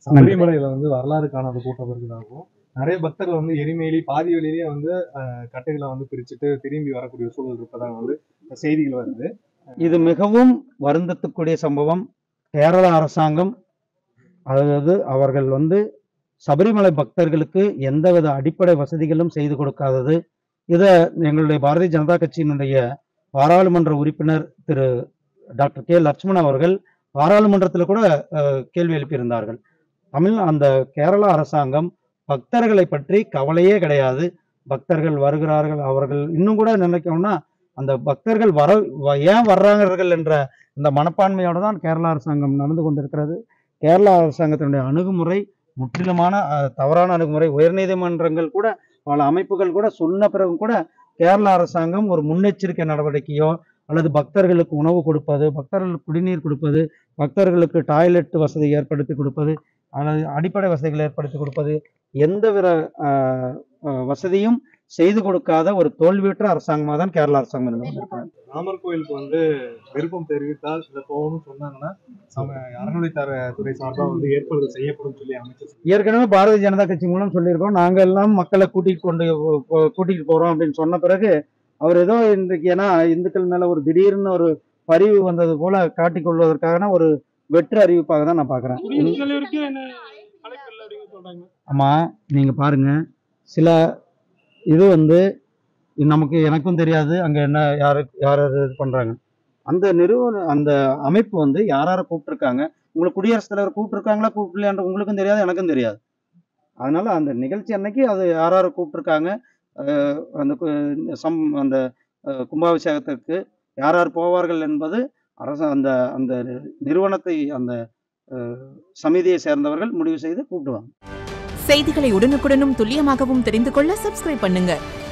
சபரிமலையில வந்து வரலாறு காணாத கூட்டம் இருக்குதாகவும் நிறைய பக்தர்கள் வந்து எரிமேலி பாதி வழியிலேயே வந்து அஹ், கட்டைகளை வந்து பிரிச்சுட்டு திரும்பி வரக்கூடிய சூழல் இருப்பதாக வந்து செய்திகள் வருது இது மிகவும் வருந்தத்துக்குரிய சம்பவம் கேரள அரசாங்கம் அதாவது அவர்கள் வந்து சபரிமலை பக்தர்களுக்கு எந்தவித அடிப்படை வசதிகளும் செய்து கொடுக்காதது இதை எங்களுடைய பாரதிய ஜனதா கட்சியினுடைய பாராளுமன்ற உறுப்பினர் திரு டாக்டர் கே லட்சுமண் அவர்கள் பாராளுமன்றத்தில் கூட அஹ், கேள்வி எழுப்பியிருந்தார்கள் தமிழ் அந்த கேரள அரசாங்கம் பக்தர்களை பற்றி கவலையே கிடையாது பக்தர்கள் வருகிறார்கள் அவர்கள் இன்னும் கூட நினைக்கணும்னா அந்த பக்தர்கள் வர வ- ஏன் வர்றார்கள் என்ற இந்த மனப்பான்மையோடு தான் கேரளா அரசாங்கம் நடந்து கொண்டிருக்கிறது கேரளா அரசாங்கத்தினுடைய அணுகுமுறை முற்றிலுமான அஹ், தவறான அணுகுமுறை உயர்நீதிமன்றங்கள் கூட பல அமைப்புகள் கூட சொன்ன பிறகும் கூட கேரளா அரசாங்கம் ஒரு முன்னெச்சரிக்கை நடவடிக்கையோ அல்லது பக்தர்களுக்கு உணவு கொடுப்பது பக்தர்களுக்கு குடிநீர் கொடுப்பது பக்தர்களுக்கு டாய்லெட் வசதி ஏற்படுத்தி கொடுப்பது அல்லது அடிப்படை வசதிகள் ஏற்படுத்தி கொடுப்பது எந்தவித அஹ், அஹ், வசதியும் செய்து கொடுக்காத ஒரு தோல்வியுற்ற அரசாங்கமாக தான் கேரளா அரசாங்கம் இருந்து கொண்டிருக்கிறது ராமர் கோயிலுக்கு வந்து விருப்பம் தெரிவித்தால் இதை போகணும்னு சொன்னாங்கன்னா சம அறநிலையத்துறை துறை சார்பாக வந்து ஏற்பாடு செய்யப்படும் சொல்லி அமைச்சர் சொன்னார். ஏற்கனவே பாரதிய ஜனதா கட்சி மூலம் சொல்லியிருக்கோம் நாங்க எல்லாம் மக்களை கூட்டிட்டு கொண்டு போ- போ- கூட்டிட்டு போறோம் அப்படின்னு சொன்ன பிறகு அவர் ஏதோ இன்றைக்கு ஏன்னா இந்துக்கள் மேல ஒரு திடீர்னு ஒரு பரிவு வந்தது போல காட்டிக் கொள்வதற்கான ஒரு வெற்று அறிவிப்பாக தான் நான் பாக்குறேன் குடியரசுத் தலைவருக்கு என்ன அழைப்பு இல்லை அப்படின்னு சொல்றாங்க ஆமா நீங்க பாருங்க சில இது வந்து நமக்கு எனக்கும் தெரியாது அங்க என்ன யாரு யார் யார் இது பண்றாங்க அந்த நிறுவன அந்த அமைப்பு வந்து யார் யாரை கூப்பிட்டுருக்காங்க உங்களுக்கு குடியரசுத் தலைவர் கூப்பிட்டுருக்காங்களா கூப்பிடலையான்ற உங்களுக்கும் தெரியாது எனக்கும் தெரியாது அதனால அந்த நிகழ்ச்சி அன்னைக்கு அது யார் யாரை கூப்பிட்டுருக்காங்க அஹ் அந்த கு- சம் அந்த அஹ் கும்பாபிஷேகத்திற்கு யார் யார் போவார்கள் என்பது அரசு அந்த அந்த நிறுவனத்தை அந்த அஹ், சமிதியை சேர்ந்தவர்கள் முடிவு செய்து கூப்பிடுவாங்க செய்திகளை உடனுக்குடனும் துல்லியமாகவும் தெரிந்து கொள்ள சப்ஸ்கிரைப் பண்ணுங்க